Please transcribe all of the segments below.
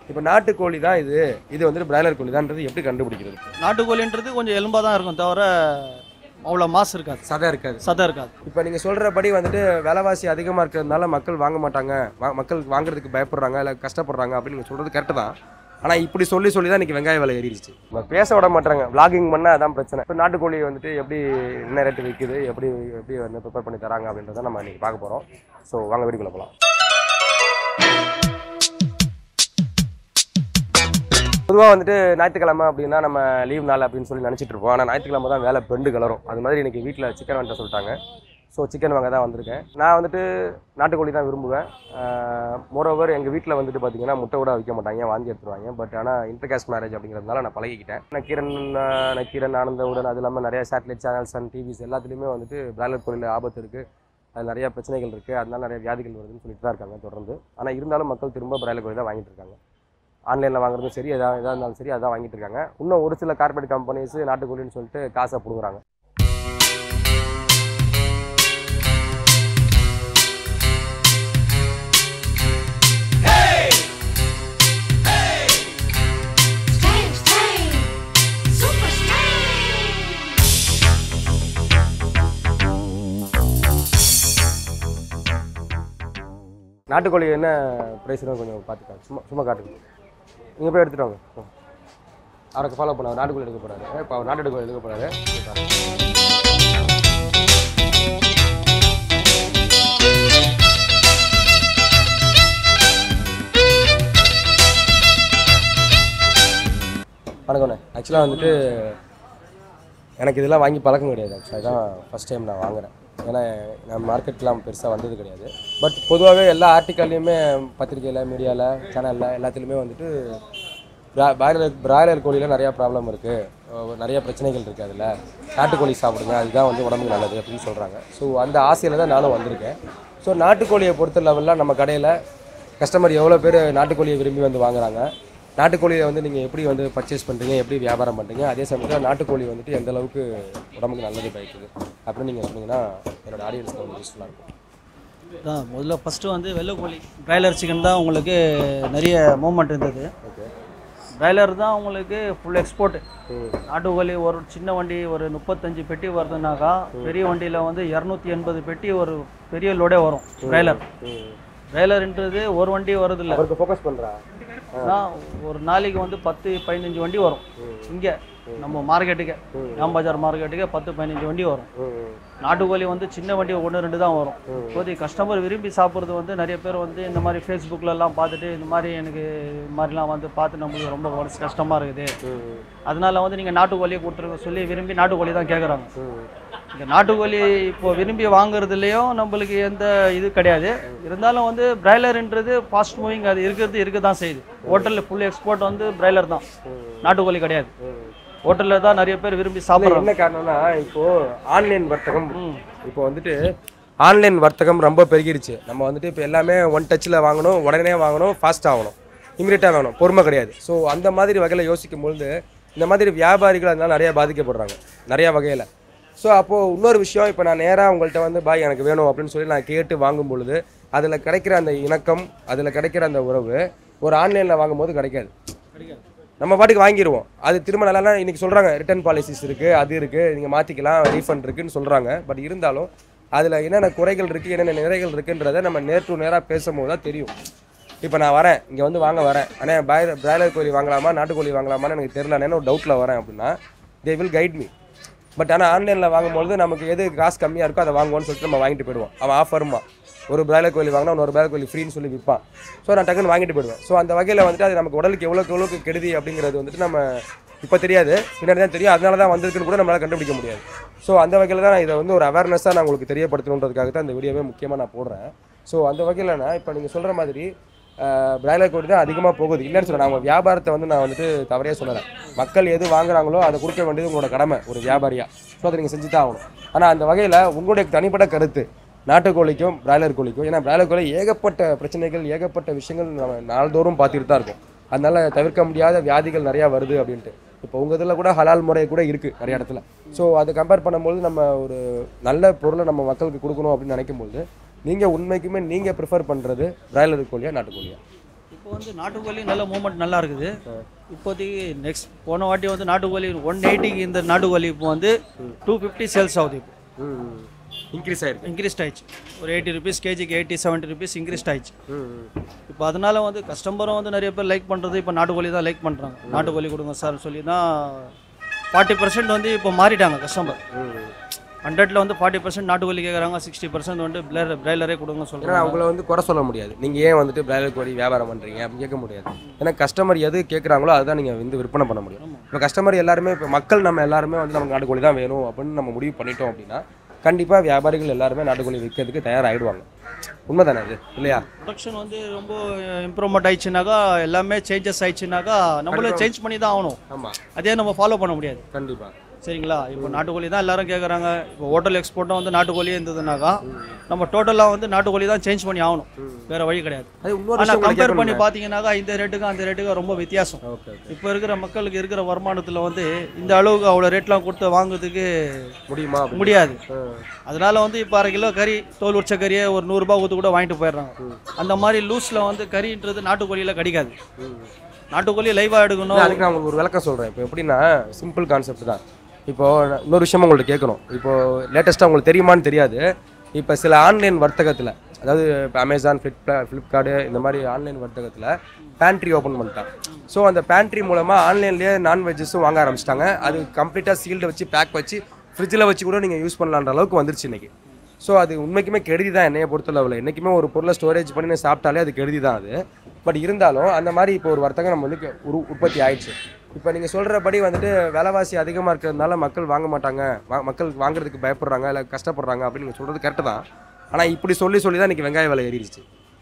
இப்போ நாட்டுக்கோழி தான் இது இது வந்துட்டு பிராய்லர் கோழி தான்ன்றது எப்படி கண்டுபிடிக்கிறது நாட்டுக்கோழின்றது கொஞ்சம் எலும்பாக தான் இருக்கும் தவிர அவ்வளோ மாசு இருக்காது சதை இருக்காது சதை இருக்காது இப்போ நீங்கள் சொல்கிறபடி வந்துட்டு விலைவாசி அதிகமாக இருக்கிறதுனால மக்கள் வாங்க மாட்டாங்க வா- மக்கள் வாங்குறதுக்கு பயப்படுறாங்க இல்லை கஷ்டப்படுறாங்க அப்படின்னு நீங்கள் சொல்கிறது கரெக்டு தான் ஆனால் இப்படி சொல்லி சொல்லி தான் இன்றைக்கி வெங்காய விலை ஏறிடுச்சு நம்ம பேச விட மாட்டாங்க vlogging பண்ணால் அதான் பிரச்சனை இப்போ நாட்டுக்கோழி வந்துட்டு எப்படி என்ன ரேட்டு விற்குது எப்படி எப்படி வந்து ப்ரிப்பேர் பண்ணி தராங்க அப்படின்றத நம்ம இன்றைக்கி பார்க்க போகிறோம் ஸோ வாங்க வீடியோக்குள்ள போகலாம் பொதுவாக வந்துட்டு ஞாயிற்றுக்கிழமை அப்படின்னா நம்ம லீவ் நாள் அப்படின்னு சொல்லி நினச்சிட்டு இருப்போம் ஆனால் ஞாயிற்றுக்கிழமை தான் வேலை பெண்டு கலரும் அது மாதிரி இன்னைக்கு வீட்டில் சிக்கன் வாங்கிட்டு சொல்லிட்டாங்க ஸோ சிக்கன் வாங்க தான் வந்திருக்கேன் நான் வந்துட்டு நாட்டுக்கோழி தான் விரும்புவேன் மோரோவர் எங்கள் வீட்டில் வந்துட்டு பார்த்தீங்கன்னா முட்டை கூட வைக்க மாட்டாங்க வாங்கி எடுத்துருவாங்க பட் ஆனால் இன்டர்காஸ்ட் மேரேஜ் அப்படிங்கிறதுனால நான் பழகிக்கிட்டேன் நக்கீரன் ஆஹ், நக்கீரன் ஆனந்தவுடன் அது இல்லாமல் நிறைய சேட்டலைட் சேனல்ஸ் அண்ட் டிவிஸ் எல்லாத்துலேயுமே வந்துட்டு பிராய்லர் கோழியில் ஆபத்து இருக்குது அது நிறைய பிரச்சனைகள் இருக்குது அதனால நிறைய வியாதிகள் வருதுன்னு சொல்லிட்டு தான் இருக்காங்க தொடர்ந்து ஆனால் இருந்தாலும் மக்கள் திரும்ப பிராய்லர் கோழி தான் வாங்கிட்டு இருக்காங்க ஆன்லைனில் வாங்குறதும் சரி எதாக எதாக இருந்தாலும் சரி அதான் வாங்கிட்டு இருக்காங்க இன்னும் ஒரு சில கார்பரேட் கம்பெனிஸ் நாட்டுக்கோழின்னு சொல்லிட்டு காசை பிடுங்குறாங்க Strange, strange, super strange. நாட்டுக்கோழி என்ன ப்ரைஸ்னு கொஞ்சம் பார்த்துக்காங்க சும்மா சும்மா காட்டுங்க நீங்கள் போய் எடுத்துட்டு வாங்க போ. அவருக்கு ஃபாலோ பண்ண அவர் நாட்டுக்கோழி எடுக்க போகிறாரு இப்போ அவர் நாட்டுக்கோழி எடுக்க போகிறாரு வணக்கண்ணே ஆக்சுவலாக வந்துட்டு எனக்கு இதெல்லாம் வாங்கி பழக்கம் கிடையாது ஆக்சுவலாக இதான் ஃபஸ்ட் டைம் நான் வாங்குறேன் ஏன்னா நான் மார்க்கெட்லாம் பெருசாக வந்தது கிடையாது பட் பொதுவாகவே எல்லா ஆர்டிக்கல்லையுமே பத்திரிக்கையில் மீடியாவில் சேனலில் எல்லாத்துலேயுமே வந்துட்டு பிராய்லர் பிராய்லர் கோழியில் நிறையா ப்ராப்ளம் இருக்குது நிறைய பிரச்சனைகள் இருக்குது அதில் நாட்டுக்கோழி சாப்பிடுங்க அதுதான் வந்து உடம்புக்கு நல்லது அப்படின்னு சொல்கிறாங்க ஸோ அந்த ஆசையில் தான் நானும் வந்திருக்கேன் ஸோ நாட்டுக்கோழியை பொறுத்த லெவலில் நம்ம கடையில் கஸ்டமர் எவ்வளோ பேர் நாட்டுக்கோழியை விரும்பி வந்து வாங்குறாங்க நாட்டுக்கோழியை வந்து நீங்கள் எப்படி வந்து பர்ச்சேஸ் பண்ணுறீங்க எப்படி வியாபாரம் பண்ணுறீங்க அதே சமயத்தில் நாட்டுக்கோழி வந்துட்டு எந்த அளவுக்கு உடம்புக்கு நல்லது பயக்குது அப்படின்னு நீங்கள் சொன்னீங்கன்னா என்னோட ஆடியன்ஸ்க்கு வந்து யூஸ்ஃபுல்லாக இருக்கும் தான் முதல்ல ஃபஸ்ட்டு வந்து வெள்ளைக்கோழி பிராய்லர் சிக்கன் தான் உங்களுக்கு நிறைய மூமெண்ட் இருந்தது ஓகே பிராய்லர் தான் உங்களுக்கு ஃபுல் எக்ஸ்போர்ட் ம் நாட்டுக்கோழி ஒரு சின்ன வண்டி ஒரு முப்பத்தஞ்சு பெட்டி வருதுனாக்கா பெரிய வண்டியில் வந்து இரநூத்தி எண்பது பெட்டி ஒரு பெரிய லோடே வரும் பிராய்லர் ம் பிராய்லர்ன்றது ஒரு வண்டி வருதில்ல அவருக்கு ஃபோக்கஸ் பண்ணுறா ஆனால் ஒரு நாளைக்கு வந்து பத்து பதினஞ்சு வண்டி வரும் இங்கே நம்ம மார்க்கெட்டுக்கு ராம்பஜார் மார்க்கெட்டுக்கு பத்து பதினஞ்சு வண்டி வரும் ம் நாட்டுக்கோழி வந்து சின்ன வண்டி ஒன்று ரெண்டு தான் வரும் இப்போதைக்கு கஸ்டமர் விரும்பி சாப்பிட்றது வந்து நிறைய பேர் வந்து இந்த மாதிரி ஃபேஸ்புக்கில் எல்லாம் பார்த்துட்டு இந்த மாதிரி எனக்கு இது மாதிரிலாம் வந்து பார்த்து நம்மளுக்கு ரொம்ப மனசு கஷ்டமாக இருக்குது ம் அதனால வந்து நீங்கள் நாட்டுக்கோழியை கொடுத்துருங்க சொல்லி விரும்பி நாட்டுக்கோழி தான் கேட்குறாங்க ம் இந்த நாட்டுக்கோழி இப்போ விரும்பி வாங்குறதுலேயும் நம்மளுக்கு எந்த இது கிடையாது இருந்தாலும் வந்து பிராய்லர்ன்றது ஃபாஸ்ட் மூவிங் அது இருக்கிறது இருக்க தான் செய்யுது ஹோட்டலில் ஃபுல் எக்ஸ்போர்ட் வந்து பிராய்லர் தான் நாட்டுக்கோழி கிடையாது ஹோட்டலில் தான் நிறைய பேர் விரும்பி இல்ல, சாப்பிட்றாங்க என்ன காரணம்னா இப்போ ஆன்லைன் வர்த்தகம் இப்போ வந்துட்டு ஆன்லைன் வர்த்தகம் ரொம்ப பெருகிருச்சு நம்ம வந்துட்டு இப்போ எல்லாமே ஒன் டச்சில் வாங்கணும் உடனே வாங்கணும் ஃபாஸ்ட் ஆகணும் இமீடியட்டாக வாங்கணும் பொறுமை கிடையாது ஸோ அந்த மாதிரி வகையில் யோசிக்கும் பொழுது இந்த மாதிரி வியாபாரிகள் அதனால நிறைய பாதிக்கப்படுறாங்க நிறைய வகையில் ஸோ அப்போது இன்னொரு விஷயம் இப்போ நான் நேராக உங்கள்கிட்ட வந்து பாய் எனக்கு வேணும் அப்படின்னு சொல்லி நான் கேட்டு வாங்கும் பொழுது அதில் கிடைக்கிற அந்த இணக்கம் அதில் கிடைக்கிற அந்த உறவு ஒரு ஆன்லைனில் வாங்கும்போது கிடைக்காது நம்ம பாட்டுக்கு வாங்கிடுவோம் அது திரும்ப நல்லா இன்னைக்கு சொல்கிறாங்க ரிட்டர்ன் பாலிசிஸ் இருக்குது அது இருக்குது நீங்கள் மாற்றிக்கலாம் ரீஃபண்ட் இருக்குன்னு சொல்கிறாங்க பட் இருந்தாலும் அதில் என்னென்ன குறைகள் இருக்குது என்னென்ன நிறைகள் இருக்குன்றதை நம்ம நேர் டு நேராக பேசும்போது தான் தெரியும் இப்போ நான் வரேன் இங்கே வந்து வாங்க வரேன் ஆனால் பாய் பிராய்லர் கோழி வாங்கலாமா நாட்டுக்கோழி வாங்கலாமான்னு எனக்கு தெரியலன்னு ஒரு டவுட்டில் வரேன் அப்படின்னா they will guide me but ஆனால் ஆன்லைனில் வாங்கும்பொழுது நமக்கு எது காசு கம்மியாக இருக்கோ அதை வாங்குவோன்னு சொல்லிட்டு நம்ம வாங்கிட்டு போயிடுவோம் அவன் ஆஃபருமா ஒரு பிராய்லர் கோழி வாங்கினா இன்னொரு பிராய்லர் கோழி ஃப்ரீன்னு சொல்லி விற்பான் ஸோ நான் டக்குன்னு வாங்கிட்டு போயிடுவேன் ஸோ அந்த வகையில் வந்துட்டு அது நமக்கு உடலுக்கு எவ்வளோக்கு எவ்வளோக்கு கெடுதி அப்படிங்கிறது வந்துட்டு நம்ம இப்போ தெரியாது பின்னாடி தான் தெரியும் அதனால தான் வந்திருக்குன்னு கூட நம்மளால் கண்டுபிடிக்க முடியாது ஸோ அந்த வகையில் தான் நான் இதை வந்து ஒரு அவேர்னஸாக நான் உங்களுக்கு தெரியப்படுத்தணுன்றதுக்காக தான் இந்த வீடியோவே முக்கியமாக நான் போடுறேன் ஸோ அந்த வகையில் நான் இப்போ நீங்கள் சொல்கிற மாதிரி பிராய்லர் கோழி தான் அதிகமாக போகுது இல்லைன்னு சொல்ல நான் வியாபாரத்தை வந்து நான் வந்துட்டு தவறே சொல்லலை மக்கள் எது வாங்குறாங்களோ அதை கொடுக்க வேண்டியது உங்களோட கடமை ஒரு வியாபாரியாக ஸோ அதை நீங்கள் செஞ்சு தான் ஆகணும் ஆனால் அந்த வகையில் உங்களுடைய தனிப்பட்ட கருத்து நாட்டுக்கோழிக்கும் பிராய்லர் கோழிக்கும் ஏன்னா பிராய்லர் கோழி ஏகப்பட்ட பிரச்சனைகள் ஏகப்பட்ட விஷயங்கள் நம்ம நாள்தோறும் பார்த்துட்டு தான் இருக்கோம் அதனால தவிர்க்க முடியாத வியாதிகள் நிறையா வருது அப்படின்ட்டு இப்போ உங்கள் இதில் கூட ஹலால் முறை கூட இருக்குது நிறைய இடத்துல ஸோ அதை கம்பேர் பண்ணும்போது நம்ம ஒரு நல்ல பொருளை நம்ம மக்களுக்கு கொடுக்கணும் அப்படின்னு நினைக்கும் போது நீங்கள் உண்மைக்குமே நீங்கள் ப்ரிஃபர் பண்ணுறது பிராய்லர் கோழியா நாட்டுக்கோழியா இப்போ வந்து நாட்டுக்கோழி நல்ல மூமெண்ட் நல்லா இருக்குது இப்போதைக்கு நெக்ஸ்ட் போன வாட்டி வந்து நாட்டுக்கோழி ஒன் எயிட்டிக்கு இந்த நாட்டுக்கோழி இப்போ வந்து டூ ஃபிஃப்டி சேல்ஸ் ஆகுது இப்போ இன்க்ரீஸ் ஆயிருக்கு இன்க்ரீஸ்ட் ஆயிடுச்சு ஒரு எயிட்டி ருபீஸ் கேஜிக்கு எயிட்டி செவன்ட்டி ருபீஸ் இன்க்ரீஸ்ட் ஆயிடுச்சு ம், ம். இப்போ அதனால வந்து கஸ்டமரும் வந்து நிறைய பேர் லைக் பண்ணுறது இப்போ நாட்டுக்கோழி தான் லைக் பண்ணுறாங்க நாட்டுக்கோழி கொடுங்க சார் சொல்லி தான் ஃபார்ட்டி பர்சன்ட் வந்து இப்போ மாறிட்டாங்க கஸ்டமர் ம். ஹண்ட்ரட்ல வந்து ஃபார்ட்டி பர்சன்ட் நாட்டுக்கோழி கேட்குறாங்க சிக்ஸ்டி பர்சன்ட் வந்து பிளேர் பிராய்லரே கொடுங்க ஏன்னா சொல்கிறாங்க அவங்கள வந்து குறை சொல்ல முடியாது நீங்கள் ஏன் வந்துட்டு பிராய்லர் கோழி வியாபாரம் பண்ணுறீங்க அப்படின்னு கேட்க முடியாது ஏன்னா கஸ்டமர் எது கேட்குறாங்களோ அதுதான் நீங்கள் வந்து விற்பனை பண்ண முடியும் இப்போ கஸ்டமர் எல்லாருமே இப்போ மக்கள் நம்ம எல்லாருமே வந்து நமக்கு நாட்டுக்கோழி தான் வேணும் அப்படின்னு நம்ம முடிவு பண்ணிட்டோம் அப்படின்னா கண்டிப்பாக வியாபாரிகள் எல்லாருமே நாட்டுக்கோழி விற்கிறதுக்கு தயாராகிடுவாங்க உண்மைதானே இது இல்லையா ப்ரொடக்ஷன் வந்து ரொம்ப இம்ப்ரூவ்மெண்ட் ஆயிடுச்சுனாக்கா எல்லாமே சேஞ்சஸ் ஆயிடுச்சுனாக்கா நம்மளும் சேஞ்ச் பண்ணி தான் ஆகணும் ஆமாம் அதே நம்ம ஃபாலோ பண்ண முடியாது கண்டிப்பாக சரிங்களா இப்போ நாட்டுக்கோழி தான் எல்லாரும் கேட்குறாங்க இப்போ ஹோட்டல் எக்ஸ்போர்ட்டும் வந்து நாட்டுக்கோழியே இருந்ததுனாக்கா நம்ம டோட்டலாக வந்து நாட்டுக்கோழி தான் சேஞ்ச் பண்ணி ஆகணும் வேற வழி கிடையாது அது இன்னொரு ஆனால் விஷயம் உங்களுக்கு கம்பேர் பண்ணி கேட்கணுமே. பார்த்தீங்கன்னாக்கா இந்த ரேட்டுக்கும் அந்த ரேட்டுக்கும் ரொம்ப வித்தியாசம் ஓகே ஓகே இப்போ இருக்கிற மக்களுக்கு இருக்கிற வருமானத்தில் வந்து இந்த அளவுக்கு அவ்வளோ ரேட்லாம் கொடுத்து வாங்குறதுக்கு முடியுமா அப்படின்னு? முடியாது ஆ. அதனால வந்து இப்போ அரை கிலோ கறி தோல் உரிச்ச கறியை ஒரு நூறுரூபா ஊற்று கூட வாங்கிட்டு போயிடுறாங்க அந்த மாதிரி லூஸில் வந்து கறின்றது நாட்டுக்கோழியில் கிடைக்காது ம். நாட்டுக்கோழி லைவாக எடுக்கணும் அதுக்கு நான் உங்களுக்கு ஒரு விளக்கம் சொல்கிறேன் இப்போ எப்படின்னா சிம்பிள் கான்செப்ட் தான் இப்போ நான் இன்னொரு விஷயம் உங்கள்ட்ட கேட்கணும் இப்போ லேட்டஸ்ட்டாக உங்களுக்கு தெரியுமான்னு தெரியாது இப்போ சில ஆன்லைன் வர்த்தகத்தில் அதாவது இப்போ அமேசான் ஃப்ளிப்கா ஃப்ளிப்கார்டு இந்த மாதிரி ஆன்லைன் வர்த்தகத்தில் பேண்ட்ரி ஓப்பன் பண்ணிட்டான் ஸோ அந்த பேண்ட்ரி மூலமாக ஆன்லைன்லேயே நான்வெஜ்ஜஸும் வாங்க ஆரம்பிச்சிட்டாங்க அது கம்ப்ளீட்டாக சீல்டு வச்சு பேக் வச்சு ஃப்ரிட்ஜில் வச்சு கூட நீங்கள் யூஸ் பண்ணலான்ற அளவுக்கு வந்துருச்சு இன்னைக்கு ஸோ அது உண்மைக்குமே கெடுதி தான் என்னைய பொறுத்தளவில் என்றைக்குமே ஒரு பொருளை ஸ்டோரேஜ் பண்ணி நான் சாப்பிட்டாலே அது கெடுதி தான் அது பட் இருந்தாலும் அந்த மாதிரி இப்போ ஒரு வர்த்தகம் நம்ம வந்து கெ- உரு உற்பத்தி ஆயிடுச்சு இப்போ நீங்கள் சொல்கிறபடி வந்துட்டு விலைவாசி அதிகமாக இருக்கிறதுனால மக்கள் வாங்க மாட்டாங்க வா- மக்கள் வாங்குறதுக்கு பயப்படுறாங்க இல்லை கஷ்டப்படுறாங்க அப்படின்னு நீங்கள் சொல்கிறது கரெக்டு தான் ஆனால் இப்படி சொல்லி சொல்லி தான் இன்றைக்கி வெங்காய விலை ஏறிடுச்சு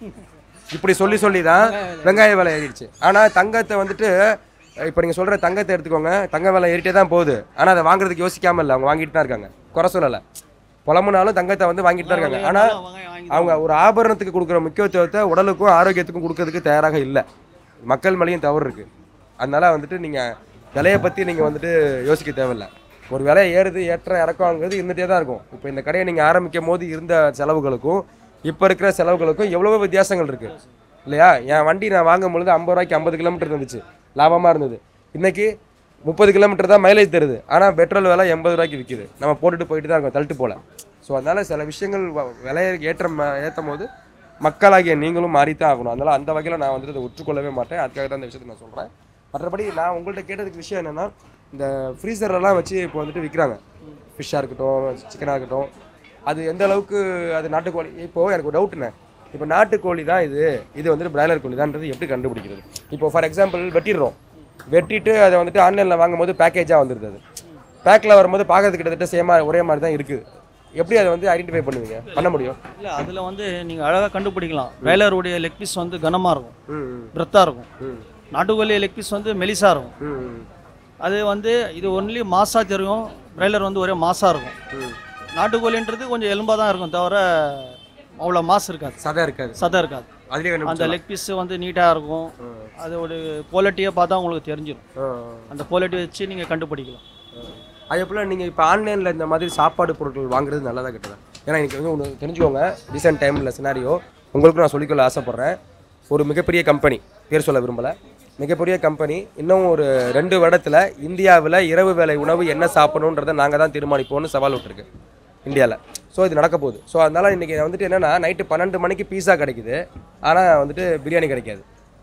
இப்படி சொல்லி சொல்லி தான் வெங்காய விலை ஏறிடுச்சு ஆனால் தங்கத்தை வந்துட்டு இப்போ நீங்கள் சொல்கிற தங்கத்தை எடுத்துக்கோங்க தங்க விலை ஏறிட்டே தான் போகுது ஆனால் அதை வாங்குறதுக்கு யோசிக்காம இல்லை அவங்க வாங்கிட்டு தான் இருக்காங்க குறை சொல்லலை புலம்புனாலும் தங்கத்தை வந்து வாங்கிட்டு தான் இருக்காங்க ஆனால் அவங்க ஒரு ஆபரணத்துக்கு கொடுக்குற முக்கியத்துவத்தை உடலுக்கும் ஆரோக்கியத்துக்கும் கொடுக்கறதுக்கு தயாராக இல்லை மக்கள் மேலேயும் தவறு இருக்குது அதனால வந்துட்டு நீங்கள் விலையை பற்றி நீங்கள் வந்துட்டு யோசிக்க தேவையில்ல ஒரு விலை ஏறுது ஏற்ற இறக்கங்கிறது இருந்துகிட்டே தான் இருக்கும் இப்போ இந்த கடையை நீங்கள் ஆரம்பிக்கும் போது இருந்த செலவுகளுக்கும் இப்போ இருக்கிற செலவுகளுக்கும் எவ்வளவோ வித்தியாசங்கள் இருக்குது இல்லையா என் வண்டி நான் வாங்கும் பொழுது ஐம்பது ரூபாய்க்கு ஐம்பது கிலோமீட்டர் இருந்துச்சு லாபமாக இருந்தது இன்னைக்கு முப்பது கிலோமீட்டர் தான் மைலேஜ் தருது ஆனால் பெட்ரோல் விலை எண்பது ரூபாய்க்கு விற்கிது நம்ம போட்டுட்டு போயிட்டு தான் இருக்கோம் தள்ளிட்டு போல ஸோ அதனால சில விஷயங்கள் வ- விலையை ஏற்றம் ஏற்றும் போது மக்களாகிய நீங்களும் மாறித்தான் ஆகணும் அதனால அந்த வகையில் நான் வந்துட்டு அதை ஒற்றுக்கொள்ளவே மாட்டேன் அதுக்காக தான் இந்த விஷயத்தை நான் சொல்கிறேன் மற்றபடி நான் உங்கள்கிட்ட கேட்டதுக்கு விஷயம் என்னென்னா இந்த ஃப்ரீசர்லாம் வச்சு இப்போ வந்துட்டு விற்கிறாங்க ஃபிஷ்ஷாக இருக்கட்டும் சிக்கனாக இருக்கட்டும் அது எந்த அளவுக்கு அது நாட்டுக்கோழி இப்போது எனக்கு ஒரு டவுட்டுண்ணே இப்போ நாட்டுக்கோழி தான் இது இது வந்துட்டு பிராய்லர் கோழி தான்ன்றது எப்படி கண்டுபிடிக்கிறது இப்போ ஃபார் எக்ஸாம்பிள் வெட்டிடுறோம் வெட்டிட்டு அதை வந்துட்டு ஆன்லைனில் வாங்கும்போது பேக்கேஜாக வந்துடுது அது பேக்கில் வரும்போது பார்க்கறது கிட்டத்தட்ட சேமா ஒரே மாதிரி தான் இருக்குது எப்படி அதை வந்து ஐடென்டிஃபை பண்ணுவீங்க பண்ண முடியும் இல்லை அதில் வந்து நீங்கள் அழகாக கண்டுபிடிக்கலாம் வேலருடைய லெக் பீஸ் வந்து கனமாக இருக்கும் ம் பிரெத்தாக இருக்கும் ம் நாட்டுக்கோழி லெக் பீஸ் வந்து மெலிசா இருக்கும் ம் ம் அது வந்து இது ஒன்லி மாசா தெரியும் பிராய்லர் வந்து ஒரே மாசா இருக்கும் ம் நாட்டுக்கோழின்றது கொஞ்சம் எலும்பாக தான் இருக்கும் தவிர அவ்வளோ மாசு இருக்காது சதை இருக்காது சதை இருக்காது அதுலேயே அந்த கண்டுபிடிச்சலாம். லெக் பீஸ் வந்து நீட்டாக இருக்கும் அதோட குவாலிட்டியை பார்த்தா உங்களுக்கு தெரிஞ்சிடும் ஆ, அந்த குவாலிட்டி வச்சு நீங்கள் கண்டுபிடிக்கலாம் ஆ. அதே போல் நீங்கள் இப்போ ஆன்லைனில் இந்த மாதிரி சாப்பாடு பொருட்கள் வாங்குறது நல்லதா கெட்டதா ஏன்னா எனக்கு வந்து ஒன்று தெரிஞ்சுக்கோங்க ரீசெண்ட் டைமில் சினாரியோ உங்களுக்கும் நான் சொல்லிக்கொள்ள ஆசைப்பட்றேன் ஒரு மிகப்பெரிய கம்பெனி பேர் சொல்ல விரும்பலை மிகப்பெரிய கம்பெனி இன்னும் ஒரு ரெண்டு வருடத்தில் இந்தியாவில் இரவு வேளை உணவு என்ன சாப்பிடணுன்றதை நாங்கள் தான் தீர்மானிப்போம்னு சவால் விட்டுருக்கு இந்தியாவில் ஸோ இது நடக்க போகுது ஸோ அதனால் இன்றைக்கி வந்துட்டு என்னென்னா நைட்டு பன்னெண்டு மணிக்கு பீஸா கிடைக்குது ஆனால் வந்துட்டு பிரியாணி கிடைக்காது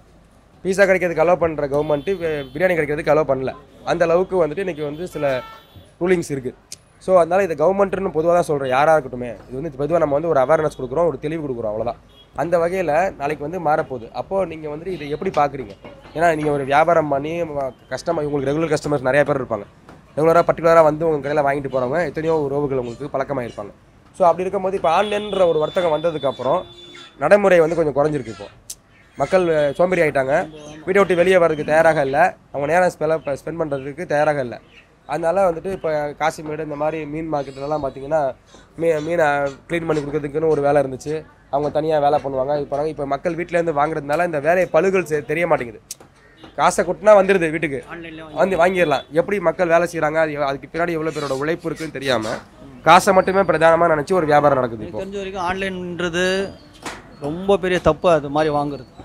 பீஸா கிடைக்கிறதுக்கு அலோவ் பண்ணுற கவர்மெண்ட்டு பிரியாணி கிடைக்கிறதுக்கு அலோவ் பண்ணல அந்த அளவுக்கு வந்துட்டு இன்றைக்கி வந்து சில ரூலிங்ஸ் இருக்குது ஸோ அதனால் இதை கவர்மெண்ட்டுன்னு பொதுவாக தான் சொல்கிறேன் யாராக இருக்கட்டுமே இது வந்து பொதுவாக நம்ம வந்து ஒரு அவேர்னஸ் கொடுக்குறோம் ஒரு தெளிவு கொடுக்குறோம் அவ்வளோதான் அந்த வகையில் நாளைக்கு வந்து மாறப்போகுது அப்போது நீங்கள் வந்துட்டு இதை எப்படி பார்க்குறீங்க ஏன்னா நீங்கள் ஒரு வியாபாரம் பண்ணி கஸ்டமர் உங்களுக்கு ரெகுலர் கஸ்டமர்ஸ் நிறைய பேர் இருப்பாங்க ரெகுலராக பர்டிகுலராக வந்து உங்கள் கடையில் வாங்கிட்டு போகிறவங்க எத்தனையோ உறவுகள் உங்களுக்கு பழக்கமாக இருப்பாங்க ஸோ அப்படி இருக்கும்போது இப்போ ஆன்லைன்ற ஒரு வர்த்தகம் வந்ததுக்கப்புறம் நடைமுறை வந்து கொஞ்சம் குறைஞ்சிருக்கு இப்போ மக்கள் அஹ், சோம்பேறி ஆயிட்டாங்க வீட்டை விட்டு வெளியே வர்றதுக்கு தயாராக இல்லை அவங்க நேரம் ஸ்பெல ஸ்பெண்ட் பண்ணுறதுக்கு தயாராக இல்லை அதனால வந்துட்டு இப்போ காசிமேடு இந்த மாதிரி மீன் மார்க்கெட்லலாம் பார்த்தீங்கன்னா மீ மீனை க்ளீன் பண்ணி கொடுக்கறதுக்குன்னு ஒரு வேலை இருந்துச்சு அவங்க தனியாக வேலை பண்ணுவாங்க இப்போ இப்போ மக்கள் வீட்டிலேருந்து வாங்குறதுனால இந்த வேலை பழுகள் செ- தெரிய மாட்டேங்குது காசை கொட்டினா வந்துடுது வீட்டுக்கு ஆன்லைன்லேயே வந்து வாங்கிடலாம் எப்படி மக்கள் வேலை செய்கிறாங்க அது எவ்- அதுக்கு பின்னாடி எவ்வளோ பேரோட உழைப்பு இருக்குன்னு தெரியாமல் காசை மட்டுமே பிரதானமாக நினச்சி ஒரு வியாபாரம் நடக்குது இப்போ தெரிஞ்ச வரைக்கும் ஆன்லைன்ன்றது ரொம்ப பெரிய தப்பு அது மாதிரி வாங்குறது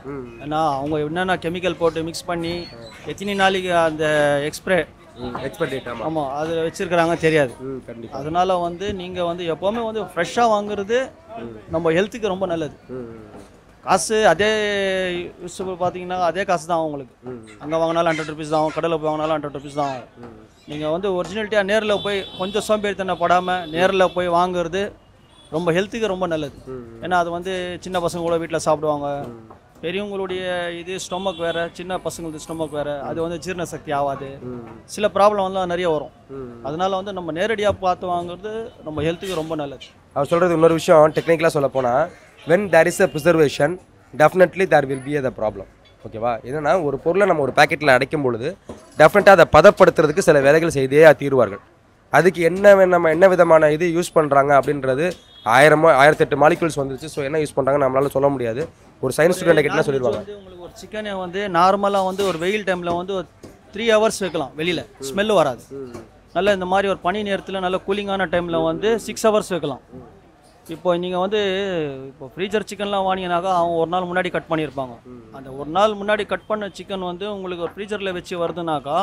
ம் ஏன்னா அவங்க என்னென்ன கெமிக்கல் போட்டு மிக்ஸ் பண்ணி எத்தனை நாளைக்கு அந்த எக்ஸ்ப்ரே ம் எக்ஸ்பர்ட் டேட் ஆமாம் ஆமாம் அது வச்சுருக்கிறாங்க தெரியாது ம் கண்டிப்பாக அதனால வந்து நீங்கள் வந்து எப்போவுமே வந்து ஃப்ரெஷ்ஷாக வாங்குறது நம்ம ஹெல்த்துக்கு ரொம்ப நல்லது ம் காசு அதே யூஸ்ஃபுல் பார்த்தீங்கன்னா அதே காசு தான் உங்களுக்கு ம் அங்கே வாங்கினாலும் ஹண்ட்ரட் ருபீஸ் தான் ஆகும் கடையில் போய் வாங்கினாலும் ஹண்ட்ரட் ருபீஸ் தான் ஆகும் நீங்கள் வந்து ஒரிஜினாலிட்டியாக நேரில் போய் கொஞ்சம் சோம்பேறித்தனம் படாமல் நேரில் போய் வாங்குறது ரொம்ப ஹெல்த்துக்கு ரொம்ப நல்லது ஏன்னா அது வந்து சின்ன பசங்க கூட வீட்டில் சாப்பிடுவாங்க பெரியவங்களுடைய இது ஸ்டொமக் வேறு சின்ன பசங்களுக்கு ஸ்டொமக் வேறு அது வந்து ஜீரண சக்தி ஆகாது சில ப்ராப்ளம்லாம் நிறைய வரும் அதனால வந்து நம்ம நேரடியாக பார்த்து வாங்குறது நம்ம ஹெல்த்துக்கு ரொம்ப நல்லது அவர் சொல்கிறது இன்னொரு விஷயம் டெக்னிக்கலாக சொல்ல போனால் when there is a preservation definitely there will be a problem ஓகேவா என்னன்னா ஒரு பொருளை நம்ம ஒரு பாக்கெட்டில் அடைக்கும் பொழுது டெஃபினட்டாக அதை பதப்படுத்துறதுக்கு சில வேலைகள் செய்தே தீருவார்கள் அதுக்கு என்ன வே- நம்ம என்ன விதமான இது யூஸ் பண்ணுறாங்க அப்படின்றது ஆயிரமோ ஆயிரத்தெட்டு மாலிகுல்ஸ் வந்துருச்சு ஸோ என்ன யூஸ் பண்ணுறாங்க நம்மளால சொல்ல முடியாது ஒரு சயின்ஸ் ஸ்டூடெண்ட் கிட்ட சொல்லிடுவாங்க வந்து உங்களுக்கு ஒரு சிக்கனை வந்து நார்மலாக வந்து ஒரு வெயில் டைமில் வந்து ஒரு த்ரீ ஹவர்ஸ் வைக்கலாம் வெளியில் ஸ்மெல்லு வராது நல்ல இந்த மாதிரி ஒரு பனி நேரத்தில் நல்ல கூலிங்கான டைமில் வந்து சிக்ஸ் ஹவர்ஸ் வைக்கலாம் இப்போ நீங்கள் வந்து இப்போ ஃப்ரீஜர் சிக்கன்லாம் வாங்கினாக்கா அவங்க ஒரு நாள் முன்னாடி கட் பண்ணியிருப்பாங்க அந்த ஒரு நாள் முன்னாடி கட் பண்ண சிக்கன் வந்து உங்களுக்கு ஒரு ஃப்ரீஜரில் வச்சு வருதுனாக்கா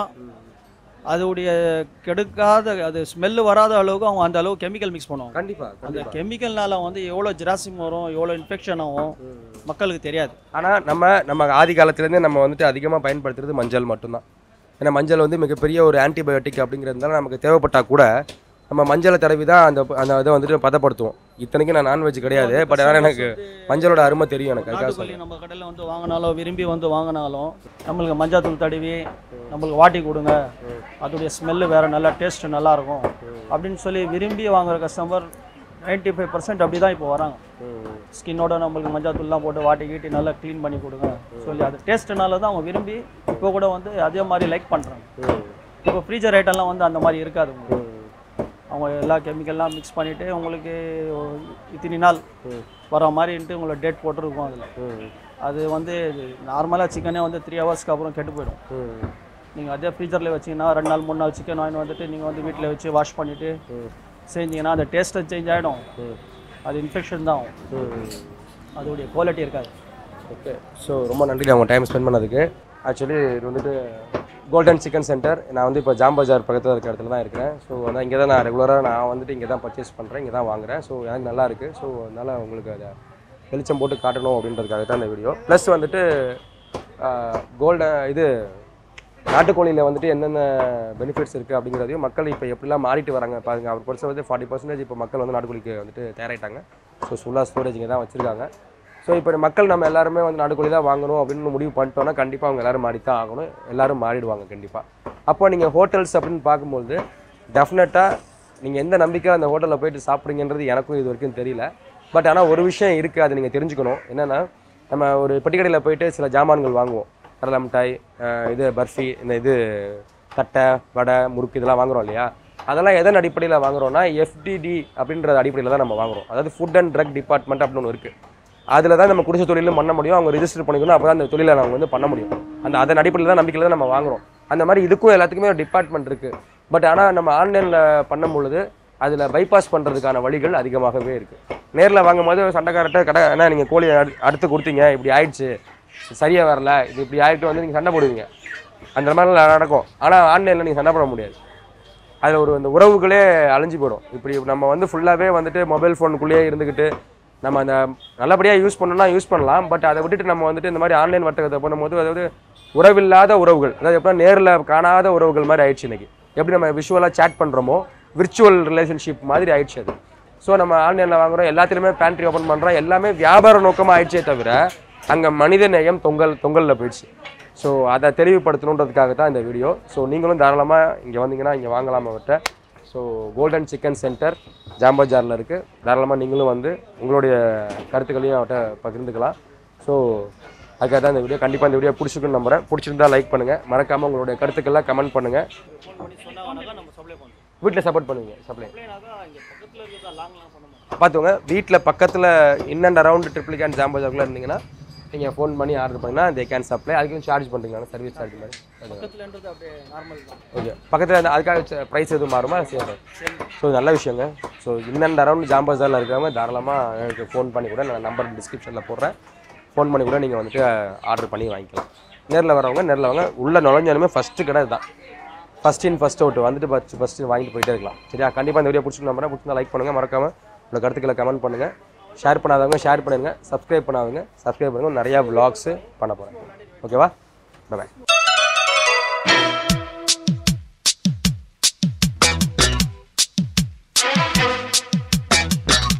அதோடைய கெடுக்காத அது ஸ்மெல்லு வராத அளவுக்கு அவங்க அந்த அளவுக்கு கெமிக்கல் மிக்ஸ் பண்ணுவாங்க கண்டிப்பாக அந்த கெமிக்கல்னால வந்து எவ்வளோ ஜெராசிம் வரும் எவ்வளோ இன்ஃபெக்ஷன் ஆகும் மக்களுக்கு தெரியாது ஆனால் நம்ம நம்ம ஆதி காலத்துலேருந்தே நம்ம வந்துட்டு அதிகமாக பயன்படுத்துறது மஞ்சள் மட்டும்தான் ஏன்னா மஞ்சள் வந்து மிகப்பெரிய ஒரு ஆன்டிபயோட்டிக் அப்படிங்கிறதுனால நமக்கு தேவைப்பட்டால் கூட நம்ம மஞ்சளை தடவி தான் அந்த அந்த இதை வந்துட்டு பதப்படுத்துவோம் இத்தனைக்கும் நான் நான்வெஜ் கிடையாது பட் ஆனால் எனக்கு மஞ்சளோட அருமை தெரியும் எனக்கு அதுக்காக நாட்டுக்கோழி நம்ம கடையில் வந்து வாங்கினாலும் விரும்பி வந்து வாங்கினாலும் நம்மளுக்கு மஞ்சாத்தூள் தடவி நம்மளுக்கு வாட்டி கொடுங்க அதோடைய ஸ்மெல்லு வேறு நல்லா டேஸ்ட் நல்லா இருக்கும் அப்படின்னு சொல்லி விரும்பி வாங்குற கஸ்டமர் நைன்ட்டி ஃபைவ் பர்சன்ட் அப்படி தான் இப்போ வராங்க ஸ்கின்னோட நம்மளுக்கு மஞ்சாத்தூள்லாம் போட்டு வாட்டி கீட்டி நல்லா க்ளீன் பண்ணி கொடுங்க சொல்லி அது டேஸ்ட்டுனால தான் அவங்க விரும்பி இப்போ கூட வந்து அதே மாதிரி லைக் பண்ணுறாங்க இப்போ ஃப்ரீஜர் ஐட்டம்லாம் வந்து அந்த மாதிரி இருக்காது உங்களுக்கு அவங்க எல்லா கெமிக்கல்லாம் மிக்ஸ் பண்ணிவிட்டு உங்களுக்கு இத்தனை நாள் வர மாதிரின்ட்டு உங்களை டேட் போட்டிருக்கோம் அதில் அது வந்து நார்மலாக சிக்கனே வந்து த்ரீ ஹவர்ஸ்க்கு அப்புறம் கெட்டு போயிடும் நீங்கள் அதே ஃப்ரீஜரில் வச்சிங்கன்னா ரெண்டு நாள் மூணு நாள் சிக்கன் வாங்கி வந்துட்டு நீங்கள் வந்து வீட்டில் வச்சு வாஷ் பண்ணிவிட்டு செஞ்சீங்கன்னா அந்த டேஸ்ட்டு சேஞ்ச் ஆகிடும் அது இன்ஃபெக்ஷன் தான் ஆகும் அதோடைய குவாலிட்டி இருக்காது ஓகே ஸோ ரொம்ப நன்றி அவங்க டைம் ஸ்பெண்ட் பண்ணதுக்கு ஆக்சுவலி இது வந்துட்டு கோல்டன் சிக்கன் சென்டர் நான் வந்து இப்போ ஜாம் பஜார் பக்கத்தில் இருக்க இடத்துல தான் இருக்கிறேன் ஸோ அதான் இங்கே தான் நான் ரெகுலராக நான் வந்துட்டு இங்கே தான் பர்ச்சேஸ் பண்ணுறேன் இங்கே தான் வாங்குறேன் ஸோ எனக்கு நல்லா இருக்குது ஸோ அதனால் உங்களுக்கு அதை வெளிச்சம் போட்டு காட்டணும் அப்படின்றதுக்காக தான் இந்த வீடியோ ப்ளஸ் வந்துட்டு கோல்டன் இது நாட்டுக்கோழியில் வந்துட்டு என்னென்ன பெனிஃபிட்ஸ் இருக்குது அப்படிங்கிறதையும் மக்கள் இப்போ எப்படிலாம் மாறிட்டு வராங்க பாருங்க அவர் பொறுத்த வந்து ஃபார்ட்டி பர்சன்டேஜ் இப்போ மக்கள் வந்து நாட்டுக்கோழிக்கு வந்துட்டு தயாராகிட்டாங்க ஸோ ஃபுல்லாக ஸ்டோரேஜ் இங்கே தான் வச்சுருக்காங்க ஸோ இப்போ மக்கள் நம்ம எல்லாருமே வந்து நாட்டுக்கோழி தான் வாங்கணும் அப்படின்னு முடிவு பண்ணிட்டோம்னா கண்டிப்பாக அவங்க எல்லாரும் மாறி தான் ஆகணும் எல்லாரும் மாறிடுவாங்க கண்டிப்பாக அப்போ நீங்கள் ஹோட்டல்ஸ் அப்படின்னு பார்க்கும்போது டெஃபினட்டாக நீங்கள் எந்த நம்பிக்கையாக அந்த ஹோட்டலில் போயிட்டு சாப்பிடுங்கன்றது எனக்கும் இது வரைக்கும் தெரியல பட் ஆனால் ஒரு விஷயம் இருக்குது அதை நீங்கள் தெரிஞ்சுக்கணும் என்னென்னா நம்ம ஒரு பெட்டிக்கடையில் போயிட்டு சில ஜாமான்கள் வாங்குவோம் கடலை மிட்டாய் அஹ் இது பர்ஃபி இந்த இது தட்டை வடை முறுக்கு இதெல்லாம் வாங்குறோம் இல்லையா அதெல்லாம் எதன் அடிப்படையில் வாங்குறோம்னா எஃப்டிடி அப்படின்ற அடிப்படையில் தான் நம்ம வாங்குறோம் அதாவது ஃபுட் அண்ட் ட்ரக் டிபார்ட்மெண்ட் அப்படின்னு ஒன்று இருக்குது அதில் தான் நம்ம குடிசை தொழிலும் பண்ண முடியும் அவங்க ரிஜிஸ்டர் பண்ணிக்கணும் அப்போ தான் அந்த தொழிலை நம்ம வந்து பண்ண முடியும் அந்த அதன் அடிப்படையில் தான் நம்பிக்கையில் தான் நம்ம வாங்குறோம் அந்த மாதிரி இதுக்கும் எல்லாத்துக்குமே ஒரு டிபார்ட்மெண்ட் இருக்குது பட் ஆனால் நம்ம ஆன்லைனில் பண்ணும் பொழுது அதில் பைபாஸ் பண்ணுறதுக்கான வழிகள் அதிகமாகவே இருக்குது நேரில் வாங்கும்போது சண்டைக்காரர்கிட்ட கடை என்ன நீங்கள் கோழி அடு- அடுத்து கொடுத்தீங்க இப்படி ஆயிடுச்சு சரியாக வரல இது இப்படி ஆகிட்டு வந்து நீங்கள் சண்டை போடுவீங்க அந்த மாதிரிலாம் நடக்கும் ஆனால் ஆன்லைனில் நீங்கள் சண்டை போட முடியாது அதில் ஒரு அந்த உறவுகளே அழிஞ்சு போயிடும் இப்படி நம்ம வந்து ஃபுல்லாகவே வந்துட்டு மொபைல் ஃபோனுக்குள்ளேயே இருந்துக்கிட்டு நம்ம அந்த நல்லபடியாக யூஸ் பண்ணணும்னா யூஸ் பண்ணலாம் பட் அதை விட்டுட்டு நம்ம வந்துட்டு இந்த மாதிரி ஆன்லைன் வர்த்தகத்தை பண்ணும்போது அதாவது உறவில்லாத உறவுகள் அதாவது எப்படின்னா நேரில் காணாத உறவுகள் மாதிரி ஆயிடுச்சு இன்னைக்கு எப்படி நம்ம விஷுவலாக சேட் பண்ணுறோமோ விர்ச்சுவல் ரிலேஷன்ஷிப் மாதிரி ஆயிடுச்சு அது ஸோ நம்ம ஆன்லைனில் வாங்குறோம் எல்லாத்துலேயுமே பேண்ட்ரி ஓப்பன் பண்ணுறோம் எல்லாமே வியாபார நோக்கமாக ஆயிடுச்சே தவிர அங்கே மனித நேயம் தொங்கல் தொங்கலில் போயிடுச்சு ஸோ அதை தெளிவுபடுத்தணுன்றதுக்காக தான் இந்த வீடியோ ஸோ நீங்களும் தாராளமாக இங்கே வந்தீங்கன்னா இங்கே வாங்கலாம் அவர்கிட்ட ஸோ கோல்டன் சிக்கன் சென்டர் ஜாம்பஜாரில் இருக்குது தாராளமாக நீங்களும் வந்து உங்களுடைய கருத்துக்களையும் அவர்கிட்ட பகிர்ந்துக்கலாம் ஸோ அதுக்காக தான் இந்த வீடியோ கண்டிப்பாக இந்த வீடியோ பிடிச்சிருக்குன்னு நம்புறேன் பிடிச்சிருந்தா லைக் பண்ணுங்கள் மறக்காமல் உங்களுடைய கருத்துக்கள்லாம் கமெண்ட் பண்ணுங்கள் ஃபோன் பண்ணி சொன்னாங்கன்னாக்கா நம்ம சப்ளை பண்ணுறோம் வீட்டில் சப்போர்ட் பண்ணுவீங்க சப்ளை சப்ளைனாக்கா இங்கே பக்கத்தில் இருக்கிறதா லாங்லாம் பண்ண மாட்டோம் பார்த்துக்கோங்க வீட்டில் பக்கத்தில் in and around triple can ஜாம்பஜாருக்குள்ளே இருந்தீங்கன்னா நீங்கள் ஃபோன் பண்ணி ஆர்டர் பண்ணிங்கன்னா தே கேன் சப்ளை அதுக்கு சார்ஜ் பண்ணுறீங்களா சர்வீஸ் சார்ஜ் மாதிரி பக்கத்துலன்றது அப்படியே நார்மல் தான் ஓகே பக்கத்தில் அந்த அதுக்காக ப்ரைஸ் எதுவும் மாறுமா சேரும் ஸோ நல்ல விஷயங்க ஸோ இன் அண்ட் அரவுண்ட் ஜாம்பஜாரில் இருக்கிறவங்க தாராளமாக எனக்கு ஃபோன் பண்ணி கூட நான் நம்பர் டிஸ்கிரிப்ஷனில் போடுறேன் ஃபோன் பண்ணி கூட நீங்கள் வந்துட்டு ஆர்டர் பண்ணி வாங்கிக்கலாம் நேரில் வரவங்க நேரில் வாங்க உள்ளே நுழைஞ்சாலுமே ஃபஸ்ட்டு கடை இதுதான் ஃபஸ்ட் இன் ஃபஸ்ட் அவுட் வந்துட்டு ஃபஸ்ட் ஃபஸ்ட்டு வாங்கிட்டு போயிட்டே இருக்கலாம் சரியா கண்டிப்பாக இந்த வீடியோ பிடிச்சிட்டு நம்புறேன் பிடிச்சிருந்தா லைக் பண்ணுங்கள் மறக்காமல் உங்களோட கருத்துக்களை கமெண்ட் பண்ணுங்கள் ஷேர் பண்ணாதவங்க ஷேர் பண்ணுங்க சப்ஸ்கிரைப் பண்ணாதவங்க சப்ஸ்கிரைப் பண்ணுங்க நிறையா vlogs பண்ண போகிறேன் ஓகேவா பாய்